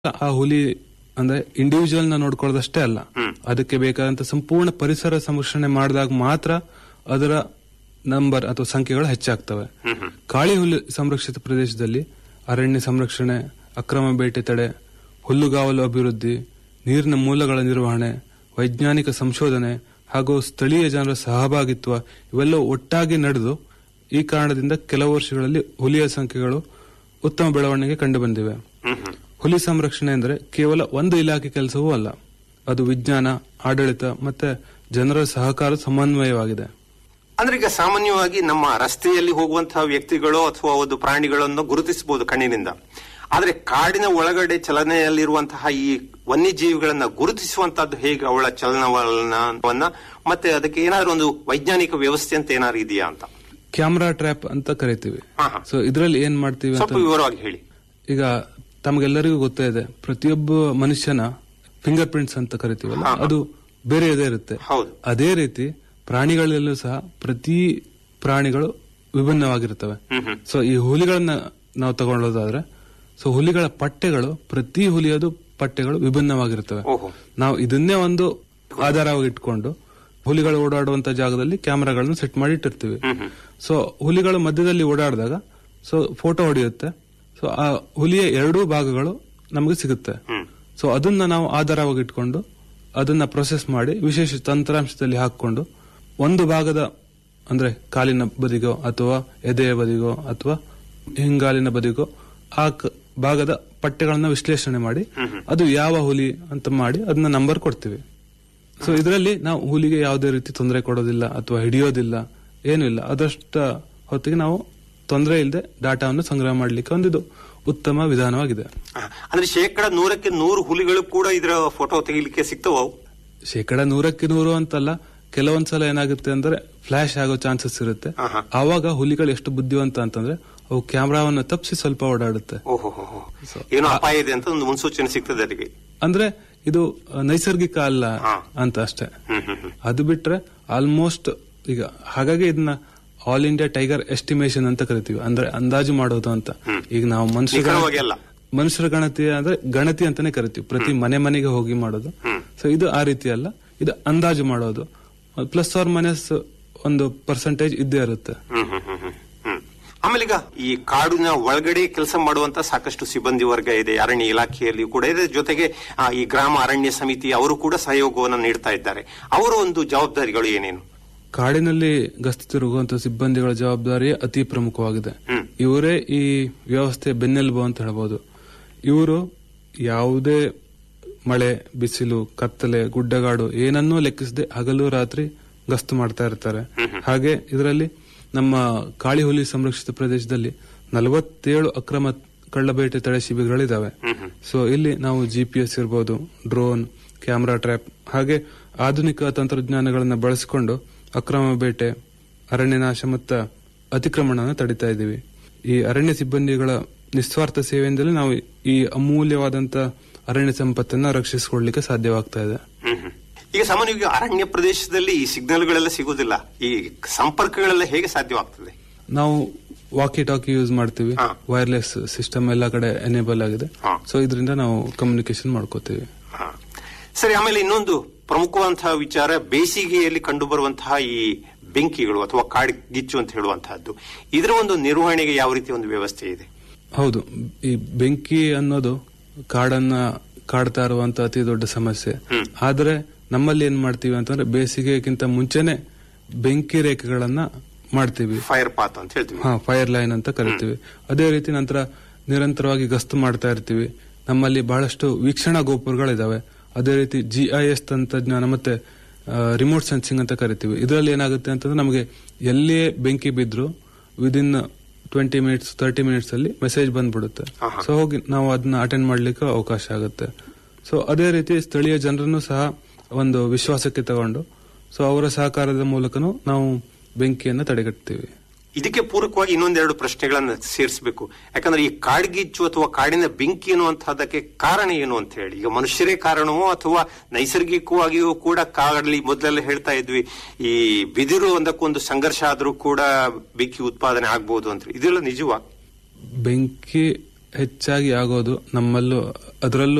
ಆ ಹುಲಿ ಅಂದ್ರೆ ಇಂಡಿವಿಜುವಲ್ ನ ನೋಡ್ಕೊಳ್ಳೋದಷ್ಟೇ ಅಲ್ಲ ಅದಕ್ಕೆ ಬೇಕಾದಂತ ಸಂಪೂರ್ಣ ಪರಿಸರ ಸಂರಕ್ಷಣೆ ಮಾಡಿದಾಗ ಮಾತ್ರ ಅದರ ನಂಬರ್ ಅಥವಾ ಸಂಖ್ಯೆಗಳು ಹೆಚ್ಚಾಗ್ತವೆ ಕಾಳಿ ಹುಲಿ ಸಂರಕ್ಷಿತ ಪ್ರದೇಶದಲ್ಲಿ ಅರಣ್ಯ ಸಂರಕ್ಷಣೆ ಅಕ್ರಮ ಬೇಟೆ ತಡೆ ಹುಲ್ಲುಗಾವಲು ಅಭಿವೃದ್ಧಿ ನೀರಿನ ಮೂಲಗಳ ನಿರ್ವಹಣೆ ವೈಜ್ಞಾನಿಕ ಸಂಶೋಧನೆ ಹಾಗೂ ಸ್ಥಳೀಯ ಜನರ ಸಹಭಾಗಿತ್ವ ಇವೆಲ್ಲ ಒಟ್ಟಾಗಿ ನಡೆದು ಈ ಕಾರಣದಿಂದ ಕೆಲವು ವರ್ಷಗಳಲ್ಲಿ ಹುಲಿಯ ಸಂಖ್ಯೆಗಳು ಉತ್ತಮ ಬೆಳವಣಿಗೆ ಕಂಡುಬಂದಿವೆ ಹುಲಿ ಸಂರಕ್ಷಣೆ ಅಂದರೆ ಕೇವಲ ಒಂದು ಇಲಾಖೆ ಕೆಲಸವೂ ಅಲ್ಲ ಅದು ವಿಜ್ಞಾನ ಆಡಳಿತ ಮತ್ತೆ ಜನರ ಸಹಕಾರ ಸಮನ್ವಯವಾಗಿದೆ ಅಂದ್ರೆ ಈಗ ಸಾಮಾನ್ಯವಾಗಿ ನಮ್ಮ ರಸ್ತೆಯಲ್ಲಿ ಹೋಗುವಂತಹ ವ್ಯಕ್ತಿಗಳು ಅಥವಾ ಒಂದು ಪ್ರಾಣಿಗಳನ್ನು ಗುರುತಿಸಬಹುದು ಕಣ್ಣಿನಿಂದ ಆದ್ರೆ ಕಾಡಿನ ಒಳಗಡೆ ಚಲನೆಯಲ್ಲಿರುವಂತಹ ಈ ವನ್ಯಜೀವಿಗಳನ್ನ ಗುರುತಿಸುವಂತಹದ್ದು ಹೇಗೆ ಅವಳ ಚಲನವಲನವನ್ನ ಮತ್ತೆ ಅದಕ್ಕೆ ಏನಾದ್ರು ಒಂದು ವೈಜ್ಞಾನಿಕ ವ್ಯವಸ್ಥೆ ಅಂತ ಏನಾದ್ರು ಇದೆಯಾ ಅಂತ ಕ್ಯಾಮ್ರಾ ಟ್ರ್ಯಾಪ್ ಅಂತ ಕರಿತೀವಿ ಹಾ, ಹಾ. ಸೊ ಇದರಲ್ಲಿ ಏನ್ ಮಾಡ್ತೀವಿ ಸ್ವಲ್ಪ ಅಂತ ವಿವರವಾಗಿ ಹೇಳಿ ಈಗ ತಮಗೆಲ್ಲರಿಗೂ ಗೊತ್ತೇ ಇದೆ ಪ್ರತಿಯೊಬ್ಬ ಮನುಷ್ಯನ ಫಿಂಗರ್ ಪ್ರಿಂಟ್ಸ್ ಅಂತ ಕರಿತೀವಲ್ಲ ಹಾ, ಹಾ. ಅದು ಬೇರೆ ಇದೇ ಇರುತ್ತೆ ಹೌದು ಅದೇ ರೀತಿ ಪ್ರಾಣಿಗಳಲ್ಲೂ ಸಹ ಪ್ರತಿ ಪ್ರಾಣಿಗಳು ವಿಭಿನ್ನವಾಗಿರ್ತವೆ ಹ್ಮ್ ಹ್ಮ್ ಸೊ ಈ ಹುಲಿಗಳನ್ನ ನಾವು ತಗೊಳ್ಳೋದಾದ್ರೆ ಸೊ ಹುಲಿಗಳ ಪಟ್ಟೆಗಳು ಪ್ರತಿ ಹುಲಿಯದು ಪಟ್ಟೆಗಳು ವಿಭಿನ್ನವಾಗಿರ್ತವೆ ಓಹೋ ನಾವು ಇದನ್ನೇ ಒಂದು ಆಧಾರವಾಗಿ ಇಟ್ಕೊಂಡು ಹುಲಿಗಳು ಓಡಾಡುವಂತ ಜಾಗದಲ್ಲಿ ಕ್ಯಾಮೆರಾಗಳನ್ನು ಸೆಟ್ ಮಾಡಿ ಇಟ್ಟಿರ್ತೀವಿ ಹ್ಮ್ ಹ್ಮ್ ಸೊ ಹುಲಿಗಳು ಮಧ್ಯದಲ್ಲಿ ಓಡಾಡಿದಾಗ ಸೊ ಫೋಟೋ ಹೊಡೆಯುತ್ತೆ ಸೊ ಆ ಹುಲಿಯ ಎರಡೂ ಭಾಗಗಳು ನಮಗೆ ಸಿಗುತ್ತೆ ಹ್ಮ್ ಸೊ ಅದನ್ನ ನಾವು ಆಧಾರವಾಗಿ ಇಟ್ಕೊಂಡು ಅದನ್ನ ಪ್ರೊಸೆಸ್ ಮಾಡಿ ವಿಶೇಷ ತಂತ್ರಾಂಶದಲ್ಲಿ ಹಾಕೊಂಡು ಒಂದು ಭಾಗದ ಅಂದ್ರೆ ಕಾಲಿನ ಬದಿಗೋ ಅಥವಾ ಎದೆಯ ಬದಿಗೋ ಅಥವಾ ಹಿಂಗಾಲಿನ ಬದಿಗೋ ಆ ಕ- ಭಾಗದ ಪಟ್ಟೆಗಳನ್ನ ವಿಶ್ಲೇಷಣೆ ಮಾಡಿ ಅದು ಯಾವ ಹುಲಿ ಅಂತ ಮಾಡಿ ಅದನ್ನ ನಂಬರ್ ಕೊಡ್ತೀವಿ ಸೊ ಇದರಲ್ಲಿ ನಾವು ಹುಲಿಗೆ ಯಾವುದೇ ರೀತಿ ತೊಂದರೆ ಕೊಡೋದಿಲ್ಲ ಅಥವಾ ಹಿಡಿಯೋದಿಲ್ಲ ಏನೂ ಇಲ್ಲ ಅದಷ್ಟ ಹೊತ್ತಿಗೆ ನಾವು ತೊಂದರೆ ಇಲ್ಲದೆ ಡಾಟಾವನ್ನು ಸಂಗ್ರಹ ಮಾಡಲಿಕ್ಕೆ ಒಂದಿದು ಉತ್ತಮ ವಿಧಾನವಾಗಿದೆ ಆ, ಅಂದ್ರೆ ಶೇಕಡ ನೂರಕ್ಕೆ ನೂರು ಹುಲಿಗಳು ಕೂಡ ಇದರ ಫೋಟೋ ತೆಗಿಲಿಕ್ಕೆ ಸಿಗ್ತವ ಅವು ಶೇಕಡ ನೂರಕ್ಕೆ ನೂರು ಅಂತಲ್ಲ ಕೆಲವೊಂದ್ಸಲ ಏನಾಗುತ್ತೆ ಅಂದ್ರೆ ಫ್ಲಾಶ್ ಆಗೋ ಚಾನ್ಸಸ್ ಇರುತ್ತೆ ಆಹಾ. ಆವಾಗ ಹುಲಿಗಳು ಎಷ್ಟು ಬುದ್ಧಿವಂತ ಅಂತಂದ್ರೆ ಅವು ಕ್ಯಾಮ್ರಾವನ್ನು ತಪ್ಪಿಸಿ ಸ್ವಲ್ಪ ಓಡಾಡುತ್ತೆ ಓಹೋ ಹೋ, ಹೋ. ಏನೋ ಅಪಾಯ ಇದೆ ಅಂತ ಒಂದು ಮುನ್ಸೂಚನೆ ಸಿಗ್ತದೆ ಅದಕ್ಕೆ ಅಂದ್ರೆ ಇದು ಅಹ್, ನೈಸರ್ಗಿಕ ಅಲ್ಲ ಹಾ. ಅಂತ ಅಷ್ಟೇ ಹ್ಮ್ ಹ್ಮ್ ಹ್ಮ್ ಅದು ಬಿಟ್ರೆ ಆಲ್ಮೋಸ್ಟ್ ಈಗ ಹಾಗಾಗಿ ಇದನ್ನ ಆಲ್ ಇಂಡಿಯಾ ಟೈಗರ್ ಎಸ್ಟಿಮೇಷನ್ ಅಂತ ಕರಿತೀವಿ ಅಂದ್ರೆ ಅಂದಾಜು ಮಾಡೋದು ಅಂತ ಈಗ ನಾವು ಮನುಷ್ಯರ ನಿಖರವಾಗಿ ಅಲ್ಲ ಮನುಷ್ಯರ ಗಣತಿ ಅಂದ್ರೆ ಗಣತಿ ಅಂತಾನೆ ಕರಿತೀವಿ ಪ್ರತಿ ಮನೆ ಮನೆಗೆ ಹೋಗಿ ಮಾಡೋದು ಸೊ ಇದು ಆ ರೀತಿ ಅಲ್ಲ ಇದು ಅಂದಾಜು ಮಾಡೋದು ಪ್ಲಸ್ ಆರ್ ಮೈನಸ್ ಒಂದು ಪರ್ಸೆಂಟೇಜ್ ಇದ್ದೇ ಇರುತ್ತೆ ಹ್ಮ್ ಹ್ಮ್ ಹ್ಮ್ ಹ್ಮ್ ಹ್ಮ್. ಆಮೇಲೆ ಈಗ ಈ ಕಾಡಿನ ಒಳಗಡೆ ಕೆಲಸ ಮಾಡುವಂತ ಸಾಕಷ್ಟು ಸಿಬ್ಬಂದಿ ವರ್ಗ ಇದೆ ಅರಣ್ಯ ಇಲಾಖೆಯಲ್ಲಿ ಕೂಡ ಇದೆ ಜೊತೆಗೆ ಆ, ಈ ಗ್ರಾಮ ಅರಣ್ಯ ಸಮಿತಿ ಅವರು ಕೂಡ ಸಹಯೋಗವನ್ನು ನೀಡ್ತಾ ಇದ್ದಾರೆ ಅವರ ಒಂದು ಜವಾಬ್ದಾರಿಗಳು ಏನೇನು ಕಾಡಿನಲ್ಲಿ ಗಸ್ತು ತಿರುಗುವಂತ ಸಿಬ್ಬಂದಿಗಳ ಜವಾಬ್ದಾರಿ ಅತಿ ಪ್ರಮುಖವಾಗಿದೆ ಹ್ಮ್. ಇವರೇ ಈ ವ್ಯವಸ್ಥೆ ಬೆನ್ನೆಲುಬು ಅಂತ ಹೇಳ್ಬೋದು ಇವರು ಯಾವುದೇ ಮಳೆ ಬಿಸಿಲು ಕತ್ತಲೆ ಗುಡ್ಡಗಾಡು ಏನನ್ನೂ ಲೆಕ್ಕಿಸದೆ ಹಗಲು ರಾತ್ರಿ ಗಸ್ತು ಮಾಡ್ತಾ ಇರ್ತಾರೆ ಹಾಗೆ ಇದರಲ್ಲಿ ನಮ್ಮ ಕಾಳಿ ಹುಲಿ ಸಂರಕ್ಷಿತ ಪ್ರದೇಶದಲ್ಲಿ ನಲವತ್ತೇಳು ಅಕ್ರಮ ಕಳ್ಳಬೇಟೆ ತಡೆ ಶಿಬಿರಗಳಿದಾವೆ ಸೊ ಇಲ್ಲಿ ನಾವು ಜಿಪಿಎಸ್ ಇರ್ಬೋದು ಡ್ರೋನ್ ಕ್ಯಾಮೆರಾ ಟ್ರ್ಯಾಪ್ ಹಾಗೆ ಆಧುನಿಕ ತಂತ್ರಜ್ಞಾನಗಳನ್ನು ಬಳಸಿಕೊಂಡು ಅಕ್ರಮ ಬೇಟೆ ಅರಣ್ಯನಾಶ ಮತ್ತು ಅತಿಕ್ರಮಣವನ್ನು ತಡಿತಾ ಇದ್ದೀವಿ ಈ ಅರಣ್ಯ ಸಿಬ್ಬಂದಿಗಳ ನಿಸ್ವಾರ್ಥ ಸೇವೆಯಿಂದಲೇ ನಾವು ಈ ಅಮೂಲ್ಯವಾದಂತ ಅರಣ್ಯ ಸಂಪತ್ತನ್ನ ರಕ್ಷಿಸಿಕೊಳ್ಳಲಿಕ್ಕೆ ಸಾಧ್ಯವಾಗ್ತಾ ಇದೆ ಹ್ಮ್ ಹ್ಮ್. ಈಗ ಸಾಮಾನ್ಯವಾಗಿ ಅರಣ್ಯ ಪ್ರದೇಶದಲ್ಲಿ ಈ ಸಿಗ್ನಲ್ಗಳೆಲ್ಲ ಸಿಗುವುದಿಲ್ಲ ಈ ಸಂಪರ್ಕಗಳೆಲ್ಲ ಹೇಗೆ ಸಾಧ್ಯವಾಗ್ತದೆ ನಾವು ವಾಕಿ ಟಾಕಿ ಯೂಸ್ ಮಾಡ್ತೀವಿ ಹಾ. ವೈರ್ಲೆಸ್ ಸಿಸ್ಟಮ್ ಎಲ್ಲ ಕಡೆ ಎನೇಬಲ್ ಆಗಿದೆ ಹಾ. ಸೊ ಇದರಿಂದ ನಾವು ಕಮ್ಯುನಿಕೇಶನ್ ಮಾಡ್ಕೋತೀವಿ ಹಾ. ಸರಿ ಆಮೇಲೆ ಇನ್ನೊಂದು ಪ್ರಮುಖವಂತಹ ವಿಚಾರ ಬೇಸಿಗೆಯಲ್ಲಿ ಕಂಡುಬರುವಂತಹ ಈ ಬೆಂಕಿಗಳು ಅಥವಾ ಕಾಡ್ಗಿಚ್ಚು ಅಂತ ಹೇಳುವಂತಹದ್ದು ಇದರ ಒಂದು ನಿರ್ವಹಣೆಗೆ ಯಾವ ರೀತಿ ಒಂದು ವ್ಯವಸ್ಥೆ ಇದೆ ಹೌದು ಈ ಬೆಂಕಿ ಅನ್ನೋದು ಕಾಡನ್ನ ಕಾಡ್ತಾ ಇರುವಂತ ಅತಿ ದೊಡ್ಡ ಸಮಸ್ಯೆ ಹ್ಮ್. ಆದ್ರೆ ನಮ್ಮಲ್ಲಿ ಏನ್ ಮಾಡ್ತೀವಿ ಅಂತಂದ್ರೆ ಬೇಸಿಗೆಗಿಂತ ಮುಂಚೆನೆ ಬೆಂಕಿ ರೇಖೆಗಳನ್ನ ಮಾಡ್ತೀವಿ ಫೈರ್ ಪಾತ್ ಅಂತ ಹೇಳ್ತೀವಿ ಹಾ ಫೈರ್ ಲೈನ್ ಅಂತ ಕರಿತೀವಿ ಅದೇ ರೀತಿ ನಂತರ ನಿರಂತರವಾಗಿ ಗಸ್ತು ಮಾಡ್ತಾ ಇರ್ತೀವಿ ನಮ್ಮಲ್ಲಿ ಬಹಳಷ್ಟು ವೀಕ್ಷಣಾ ಗೋಪುರಗಳಿದಾವೆ ಅದೇ ರೀತಿ ಜಿ ಐ ಎಸ್ ತಂತ್ರಜ್ಞಾನ ಮತ್ತೆ ರಿಮೋಟ್ ಸೆನ್ಸಿಂಗ್ ಅಂತ ಕರಿತೀವಿ ಇದರಲ್ಲಿ ಏನಾಗುತ್ತೆ ಅಂತಂದ್ರೆ ನಮಗೆ ಎಲ್ಲಿಯೇ ಬೆಂಕಿ ಬಿದ್ರು within twenty minutes thirty minutes ಅಲ್ಲಿ ಮೆಸೇಜ್ ಬಂದ್ಬಿಡುತ್ತೆ ಆಹಾ. ಸೊ ಹೋಗಿ ನಾವು ಅದನ್ನ ಅಟೆಂಡ್ ಮಾಡ್ಲಿಕ್ಕೆ ಅವಕಾಶ ಆಗುತ್ತೆ ಸೊ ಅದೇ ರೀತಿ ಸ್ಥಳೀಯ ಜನರನ್ನು ಸಹ ಒಂದು ವಿಶ್ವಾಸಕ್ಕೆ ತಗೊಂಡು ಸೊ ಅವರ ಸಹಕಾರದ ಮೂಲಕನೂ ನಾವು ಬೆಂಕಿಯನ್ನು ತಡೆಗಟ್ತೀವಿ ಇದಕ್ಕೆ ಪೂರಕವಾಗಿ ಇನ್ನೊಂದೆರಡು ಪ್ರಶ್ನೆಗಳನ್ನ ಸೇರಿಸಬೇಕು ಯಾಕಂದ್ರೆ ಈ ಕಾಡ್ಗಿಚ್ಚು ಅಥವಾ ಕಾಡಿನ ಬೆಂಕಿ ಅನ್ನುವಂತಹದಕ್ಕೆ ಕಾರಣ ಏನು ಅಂತ ಹೇಳಿ ಈಗ ಮನುಷ್ಯರೇ ಕಾರಣವೋ ಅಥವಾ ನೈಸರ್ಗಿಕವಾಗಿಯೂ ಕೂಡ ಕಾಡಲ್ಲಿ ಮೊದಲೆಲ್ಲ ಹೇಳ್ತಾ ಇದ್ವಿ ಈ ಬಿದಿರು ಒಂದಕ್ಕೊಂದು ಸಂಘರ್ಷ ಆದ್ರೂ ಕೂಡ ಬೆಂಕಿ ಉತ್ಪಾದನೆ ಆಗ್ಬಹುದು ಅಂತ ಹೇಳಿ ಇದೆಲ್ಲ ನಿಜವಾ ಬೆಂಕಿ ಹೆಚ್ಚಾಗಿ ಆಗೋದು ನಮ್ಮಲ್ಲೂ ಅದರಲ್ಲೂ